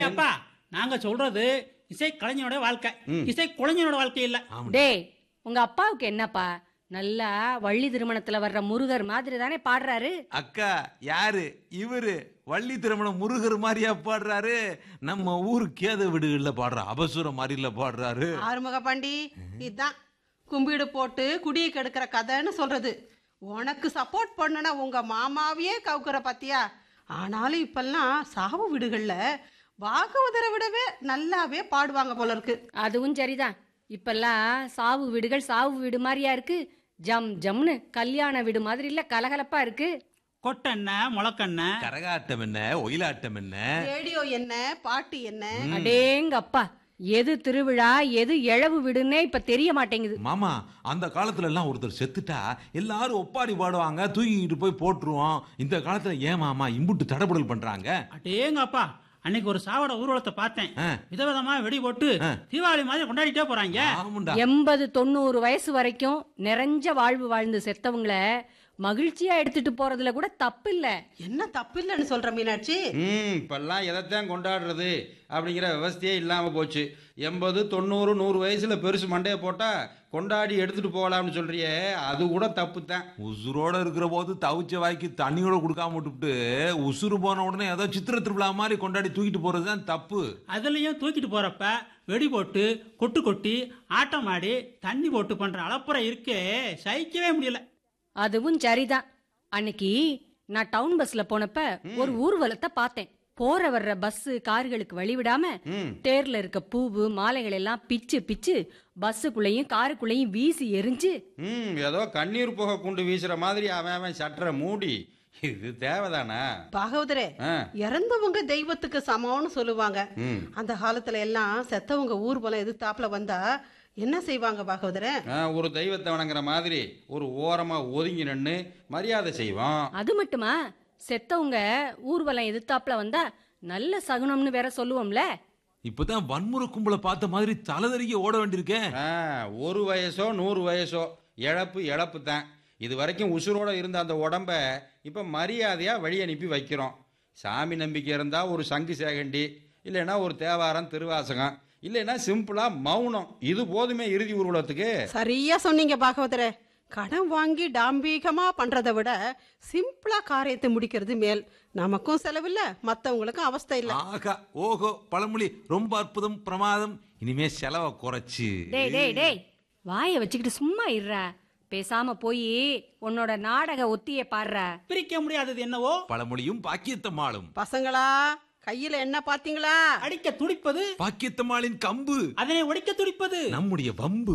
அப்பா நாங்க சொல்றது இசை கலைஞனோட வாழ்க்கை இசை குழந்தையோட வாழ்க்கை இல்ல டேய் உங்க அப்பாவுக்கு என்னப்பா நல்லா வள்ளி திருமணத்துல வர்ற முருகர் மாதிரி தானே பாடுறாரு அக்கா யாரு இவரு வள்ளி திருமணம் முருகர் மாதிரியா பாடுறாரு நம்ம ஊர் கேத வீடுகள்ல பாடுற அபசுர மாதிரில பாடுறாரு ஆறுமுக பாண்டி இதுதான் கும்பிடு போட்டு குடியை கெடுக்கிற கதைன்னு சொல்றது உனக்கு சப்போர்ட் பண்ணனா உங்க மாமாவையே கவுக்குற பாத்தியா ஆனாலும் இப்பெல்லாம் சாவு வீடுகள்ல பாகவதரை விடவே நல்லாவே பாடுவாங்க போல இருக்கு அதுவும் சரிதான் இப்பெல்லாம் சாவு வீடுகள் சாவு வீடு மாதிரியா இருக்கு ஜம் ஜம்னு கல்யாண வீடு மாதிரி இல்ல கலகலப்பா இருக்கு கொட்டெண்ண முளக்கண்ண கரகாட்டம் என்ன ஒயிலாட்டம் என்ன ரேடியோ என்ன பாட்டு என்ன அடேங்க அப்பா எது திருவிழா எது எழவு வீடுன்னே இப்ப தெரிய மாட்டேங்குது மாமா அந்த காலத்துல எல்லாம் ஒருத்தர் செத்துட்டா எல்லாரும் ஒப்பாரி பாடுவாங்க தூக்கிட்டு போய் போட்டுருவோம் இந்த காலத்துல ஏன் மாமா இம்புட்டு தடபுடல் பண்றாங்க அடேங்க அப்பா அன்னைக்கு ஒரு சாவட ஊர்வலத்தை பார்த்தேன் ஆ. விதவிதமா வெடி போட்டு தீபாவளி மாதிரி கொண்டாடிட்டே போறாங்க ஆமாண்டா எண்பது தொண்ணூறு வயசு வரைக்கும் நிறைஞ்ச வாழ்வு வாழ்ந்து செத்தவங்கள மகிழ்ச்சியா எடுத்துட்டு போறதுல கூட தப்பு இல்ல என்ன தப்பு இல்லைன்னு சொல்ற மீனாட்சி ம் இப்பெல்லாம் எதைத்தான் கொண்டாடுறது அப்படிங்கிற விவஸ்தையே இல்லாமல் போச்சு எண்பது தொண்ணூறு நூறு வயசில் பெருசு மண்டையை போட்டால் கொண்டாடி எடுத்துகிட்டு போகலாம்னு சொல்கிறியே அது கூட தப்பு தான் உசுரோட இருக்கிற போது தவிச்ச வாய்க்கு தண்ணியோட கொடுக்காம விட்டுவிட்டு உசுறு போன உடனே ஏதோ சித்திர திருவிழா மாதிரி கொண்டாடி தூக்கிட்டு போறது தான் தப்பு அதுலயும் தூக்கிட்டு போறப்ப வெடி போட்டு கொட்டு கொட்டி ஆட்டம் ஆடி தண்ணி போட்டு பண்ற அளப்புறை இருக்கே சகிக்கவே முடியல அதுவும் சரிதான் அன்னைக்கு நான் டவுன் பஸ்ல போனப்ப ஒரு ஊர்வலத்தை பார்த்தேன் போற வர்ற பஸ் கார்களுக்கு வழி விடாம தேர்ல இருக்க பூவு மாலைகள் எல்லாம் பிச்சு பிச்சு பஸ்ஸுக்குள்ளேயும் காருக்குள்ளேயும் வீசி எரிஞ்சு ம் ஏதோ கண்ணீர் புகை குண்டு வீசுகிற மாதிரி அவன் அவன் சட்டரை மூடி இது தேவைதானா பாகவதரே ஆ இறந்தவங்க தெய்வத்துக்கு சமம்னு சொல்லுவாங்க ம் அந்த காலத்துல எல்லாம் செத்தவங்க ஊர்வலம் எதிர்த்தாப்புல வந்தா என்ன செய்வாங்க பாகவதரே ஆ, ஒரு தெய்வத்தை வணங்குற மாதிரி ஒரு ஓரமாக ஒதுங்கி நின்று மரியாதை செய்வோம் அது மட்டுமா செத்தவங்க ஊர்வலம் எதிர்த்தாப்புல வந்தா நல்ல சகுனம்னு வேற சொல்லுவோம்ல இப்பதான் வன்முறை கும்பலை பார்த்த மாதிரி தலைதறிக்க ஓட வேண்டியிருக்கே ஆ, ஒரு வயசோ நூறு வயசோ இழப்பு இழப்பு தான் இது வரைக்கும் உசுரோட இருந்த அந்த உடம்ப இப்போ மரியாதையாக வழி அனுப்பி வைக்கிறோம் சாமி நம்பிக்கை இருந்தால் ஒரு சங்கு சேகண்டி இல்லைன்னா ஒரு தேவாரம் திருவாசகம் இல்லைன்னா சிம்பிளாக மௌனம் இது போதுமே இறுதி ஊர்வலத்துக்கு சரியா சொன்னீங்க பாகவதரே கடன் வாங்கி டாம்பீகமா பண்றதை விட சிம்பிளா காரியத்தை முடிக்கிறது மேல் நமக்கும் செலவில்ல மத்தவங்களுக்கும் அவஸ்தை இல்ல ஆகா ஓஹோ பழமொழி ரொம்ப அற்புதம் பிரமாதம் இனிமே செலவை குறைச்சு டேய் டேய் டேய் வாயை வச்சுக்கிட்டு சும்மா இருடா பேசாம போய் உன்னோட நாடக ஒத்திய பாடுற பிரிக்க முடியாதது என்னவோ பழமொழியும் பாக்கியத்தம்மாளும் பசங்களா கையில என்ன பாத்தீங்களா அடிக்க துடிப்பது பாக்கியத்தம்மாளின் கம்பு அதனை ஒடிக்க துடிப்பது நம்முடைய வம்பு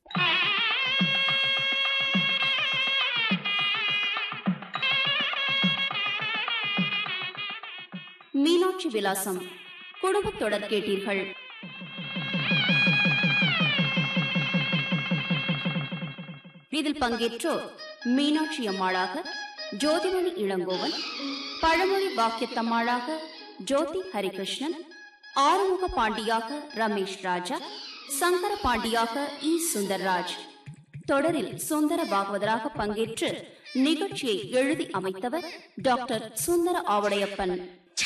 மீனாட்சி விலாசம் குடும்பத் தொடர் கேட்டீர்கள் இதில் பங்கேற்றோர் மீனாட்சி அம்மாளாக ஜோதிமணி இளங்கோவன் பழமொழி பாக்கியத்தம்மாளாக ஜோதி ஹரிகிருஷ்ணன் ஆறுமுக பாண்டியாக ரமேஷ் ராஜா சங்கர பாண்டியாக இ சுந்தர்ராஜ் தொடரில் சுந்தர பாகவதராக பங்கேற்று நிகழ்ச்சியை எழுதி அமைத்தவர் doctor Sundara Avadaiyappan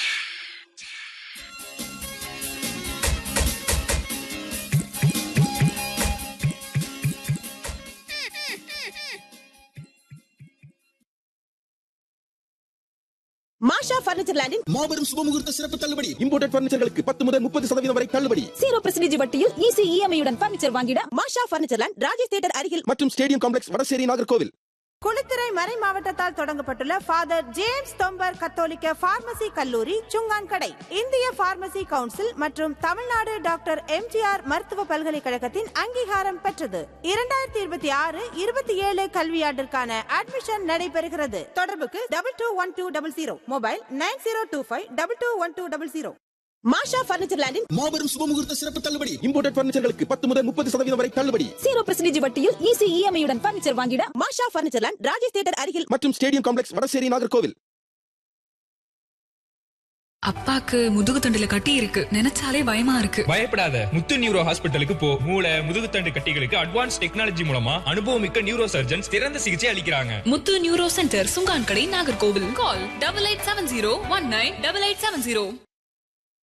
Masha furniture லேண்டின் மாபெரும் சுபமுகூர்த்த சிறப்பு தள்ளுபடி இம்போர்டட் பர்னிச்சர்களுக்கு பத்து முதல் முப்பது சதவீதம் வரை தள்ளுபடி ஜீரோ பெர்சன்டேஜ் வட்டியில் ஈஸி இஎம்ஐ உடன் பர்னிச்சர் வாங்கிட Masha furniture land Rajesh theatre அருகில் மற்றும் ஸ்டேடியம் காம்ப்ளெக்ஸ் வடசேரி நாகர்கோவில் குளித்துறை மறை மாவட்டத்தால் தொடங்கப்பட்டுள்ள ஃபாதர் ஜேம்ஸ் தொம்பர் கத்தோலிக்க பார்மசி கல்லூரி சுங்கான்கடை இந்திய பார்மசி கவுன்சில் மற்றும் தமிழ்நாடு டாக்டர் எம்ஜிஆர் மருத்துவ பல்கலைக்கழகத்தின் அங்கீகாரம் பெற்றது இரண்டாயிரத்தி இருபத்தி ஆறு இருபத்தி ஏழு கல்வியாண்டிற்கான அட்மிஷன் நடைபெறுகிறது தொடர்புக்கு double two one two double zero mobile nine zero two five double two one two double zero Masha furniture லேண்டின் மாபெரும் சுபமுகூர்த்த சிறப்பு தள்ளுபடி இம்போர்டட் பர்னிச்சர்களுக்கு பத்து முதல் முப்பது சதவீதம் வரை தள்ளுபடி ஜீரோ பெர்சன்டேஜ் வட்டியில் ஈஸி இஎம்ஐ உடன் பர்னிச்சர் வாங்கிட Masha furniture land Rajesh theatre அருகில் மற்றும் ஸ்டேடியம் காம்ப்ளெக்ஸ் வடசேரி நாகர்கோவில் அப்பாக்கு முதுகு தண்டுல கட்டி இருக்கு நினைச்சாலே பயமா இருக்கு பயப்படாத முத்து நியூரோ ஹாஸ்பிட்டலுக்கு போ மூளை முதுகுத்தண்டு கட்டிகளுக்கு அட்வான்ஸ் டெக்னாலஜி மூலமா அனுபவமிக்க நியூரோ சர்ஜன்ஸ் சிறந்த சிகிச்சை அளிக்கிறாங்க Muthu neuro centre Sungankadai Nagercoil call double eight seven zero one nine double eight seven zero